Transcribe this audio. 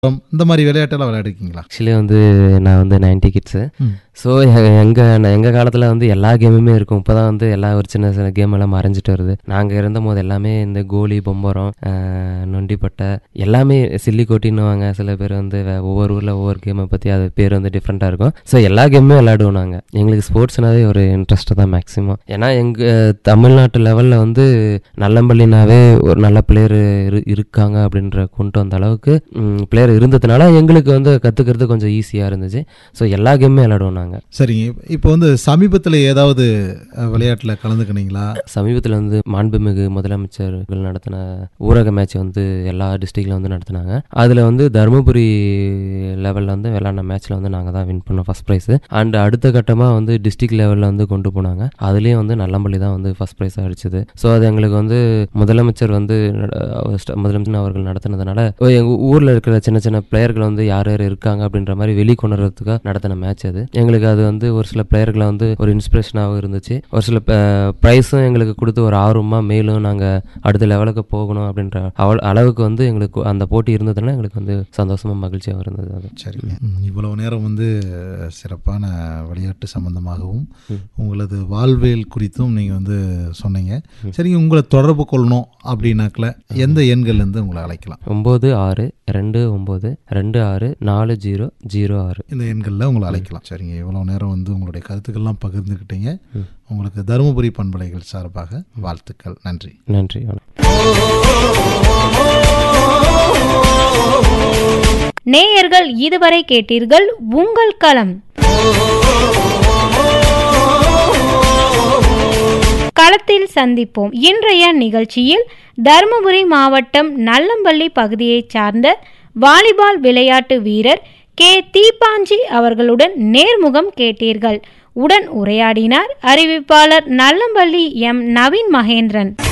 இந்த மாதிரி விளையாட்டெல்லாம் விளையாடிருக்கீங்களா ஆக்சுவலி வந்து நான் வந்து நைன்டி கிட்ஸு ம். ஸோ எங்கள் எங்கள் காலத்தில் வந்து எல்லா கேமுமே இருக்கும் இப்போ தான் வந்து எல்லா ஒரு சின்ன சின்ன கேம் எல்லாம் மறைஞ்சிட்டு வருது நாங்கள் இருந்த போது எல்லாமே இந்த கோலி பொம்பரம் ஆஹ், நொண்டிப்பட்டை எல்லாமே சில்லி கோட்டின்னுவாங்க சில பேர் வந்து வே- ஒவ்வொரு ஊரில் ஒவ்வொரு கேமை பற்றி அது பேர் வந்து டிஃப்ரெண்ட்டாக இருக்கும் ஸோ எல்லா கேமுமே விளையாடுவோம் நாங்கள் எங்களுக்கு ஸ்போர்ட்ஸ்னாவே ஒரு இன்ட்ரெஸ்ட்டு தான் மேக்ஸிமம் ஏன்னா எங்கள் தமிழ்நாட்டு லெவலில் வந்து நல்லம்பள்ளினாவே ஒரு நல்ல பிளேயர் இருக்காங்க அப்படின்ற கொண்டு வந்த அளவுக்கு பிளேயர் இருந்ததுனால எங்களுக்கு வந்து கற்றுக்கிறது கொஞ்சம் ஈஸியாக இருந்துச்சு ஸோ எல்லா கேமுமே விளையாடுவோம் நாங்கள் சரிங்க இப்ப- இப்போ வந்து சமீபத்தில் ஏதாவது அஹ், விளையாட்டுல கலந்துக்கினீங்களா சமீபத்தில் வந்து மாண்புமிகு முதலமைச்சர்கள் நடத்தின ஊரக மேட்ச் வந்து எல்லா டிஸ்ட்ரிக்ட்ல வந்து நடத்தினாங்க அதில் வந்து தருமபுரி லெவலில் வந்து விளையாடின மேட்ச்சில் வந்து நாங்கள் தான் வின் பண்ணோம் ஃபஸ்ட் ப்ரைஸு அண்ட் அடுத்த கட்டமாக வந்து டிஸ்ட்ரிக்ட் லெவலில் வந்து கொண்டு போனாங்க அதுலேயும் வந்து நல்லம்பள்ளி தான் வந்து ஃபஸ்ட் ப்ரைஸ் அடிச்சது ஸோ அது எங்களுக்கு வந்து முதலமைச்சர் வந்து நட- அவர் ஸ்ட- முதலமைச்சர் அவர்கள் நடத்தினதுனால எங்கள் ஊரில் இருக்கிற சின்ன சின்ன பிளேயர்கள் வந்து யார் யார் இருக்காங்க அப்படின்ற மாதிரி வெளிக்கொண்டு வரதுக்காக நடத்தின மேட்ச் அது எங்களுக்கு அது வந்து ஒரு சில பிளேயர்களை வந்து ஒரு இன்ஸ்பிரேஷனாகவும் இருந்துச்சு ஒரு சில ப்ரைஸும் எங்களுக்கு கொடுத்து ஒரு ஆர்வமாக மேலும் நாங்கள் அடுத்த லெவலுக்கு போகணும் அப்படின்ற அவ- அளவுக்கு வந்து எங்களுக்கு அந்த போட்டி இருந்ததுனால எங்களுக்கு வந்து சந்தோஷமா மகிழ்ச்சியாக இருந்தது அது சரிங்க ம், இவ்வளவு நேரம் வந்து அஹ், சிறப்பான விளையாட்டு சம்பந்தமாகவும் உங்களது வாழ்வியல் குறித்தும் நீங்கள் வந்து சொன்னீங்க சரிங்க உங்களை தொடர்பு கொள்ளணும் அப்படின்னாக்கல எந்த எண்கள்லேருந்து உங்களை அழைக்கலாம் ஒம்பது ஆறு ரெண்டு ஒம்பது ரெண்டு ஆறு நாலு ஜீரோ ஜீரோ ஆறு இந்த எண்களில் உங்களை அழைக்கலாம் சரிங்க இவ்வளோ நேரம் வந்து உங்களுடைய கருத்துக்கள்லாம் பகிர்ந்துக்கிட்டீங்க உங்களுக்கு தருமபுரி பண்பலைகள் சார்பாக வாழ்த்துக்கள் நன்றி நன்றி வணக்கம் நேயர்கள் இதுவரை கேட்டீர்கள் உங்கள் களம் களத்தில் சந்திப்போம் இன்றைய நிகழ்ச்சியில் தருமபுரி மாவட்டம் நல்லம்பள்ளி பகுதியைச் சார்ந்த வாலிபால் விளையாட்டு வீரர் கே தீபாஞ்சி அவர்களுடன் நேர்முகம் கேட்டீர்கள் உடன் உரையாடினார் அறிவிப்பாளர் நல்லம்பள்ளி எம் நவீன் மகேந்திரன்